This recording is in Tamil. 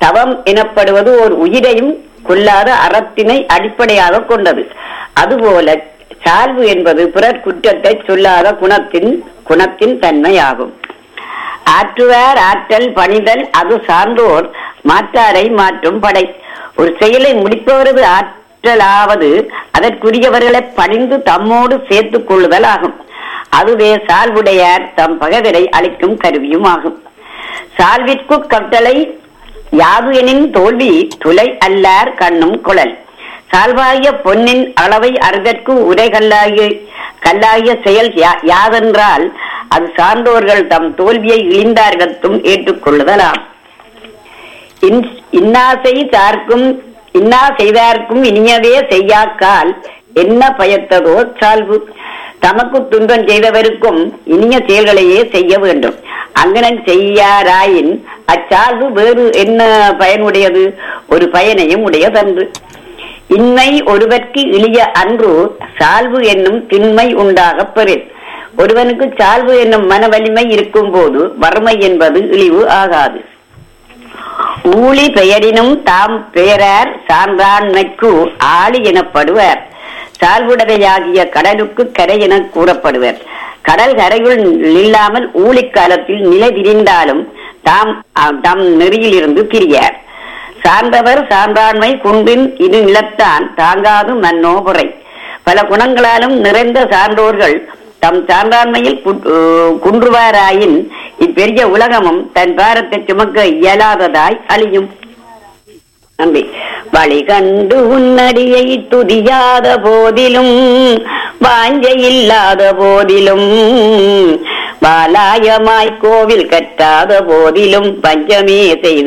தவம் எனப்படுவது ஒரு உயிரையும் கொல்லாத அறத்தினை அடிப்படையாக கொண்டது அதுபோல சால்வு என்பது பிறர் குற்றத்தை சொல்லாத குணத்தின் குணத்தின் தன்மையாகும் ஆற்றுவார் ஆற்றல் பணிதல் அது சார்ந்தோர் மாற்றாரை மாற்றும் படை ஒரு செயலை முடிப்பவரது ஆற்றலாவது அதற்குரியவர்களை பணிந்து தம்மோடு சேர்த்துக் கொள்ளுதல் ஆகும் அதுவே சால்வுடையார் தம் பகைவரை அளிக்கும் கருவியும் ஆகும் சால்விற்கு கட்டளை யாது எனின் தோல்வி துளை அல்லார் கண்ணும் குழல் சால்வாகிய பொன்னின் அளவை அறிதற்கு உரை கல்லாகிய கல்லாகிய செயல் யா- யாதென்றால் அது சார்ந்தோர்கள் தம் தோல்வியை இழிந்தார்கத்தும் ஏற்றுக்கொள்ளுதலாம் இன்- இன்னாசை சார்க்கும் இன்னா செய்தார்க்கும் இனியவே செய்யாக்கால் என்ன பயத்ததோ சால்வு தமக்கு துன்பம் செய்தவருக்கும் இனிய செயல்களையே செய்ய வேண்டும் அங்கனன் செய்யாராயின் அச்சால்வு வேறு என்ன பயனுடையது ஒரு பயனையும் உடையதன்று இன்மை ஒருவர்க்கு இழிய அன்று சால்வு என்னும் திண்மை உண்டாகப் பெறின் ஒருவனுக்கு சால்வு என்னும் மன வலிமை இருக்கும் போது வறுமை என்பது இழிவு ஆகாது ஊழி பெயரினும் தாம் பெயரார் சான்றாண்மைக்கு ஆளி எனப்படுவர் சால்வுடரையாகிய கடலுக்கு கரை என கூறப்படுவர் கடல் கரையுள் இல்லாமல் ஊழிக் காலத்தில் நிலை திரிந்தாலும் தாம் அ- தம் நெறியிலிருந்து பிரியார் சார்ந்தவர் சான்றாண்மை குன்றின் இது நிலத்தான் தாங்காது மன்னோபுரை பல குணங்களாலும் நிறைந்த சான்றோர்கள் தம் சான்றாண்மையில் கு- அஹ் குன்றுவாராயின் இப்பெரிய உலகமும் தன் பாரத்தை சுமக்க இயலாததாய் அழியும் நம்பி வழி கண்டு உன்னடியை துதியாத போதிலும் வாஞ்சை இல்லாத போதிலும் பாலாயமாய் கோவில் கட்டாத போதிலும் பஞ்சமே செய்த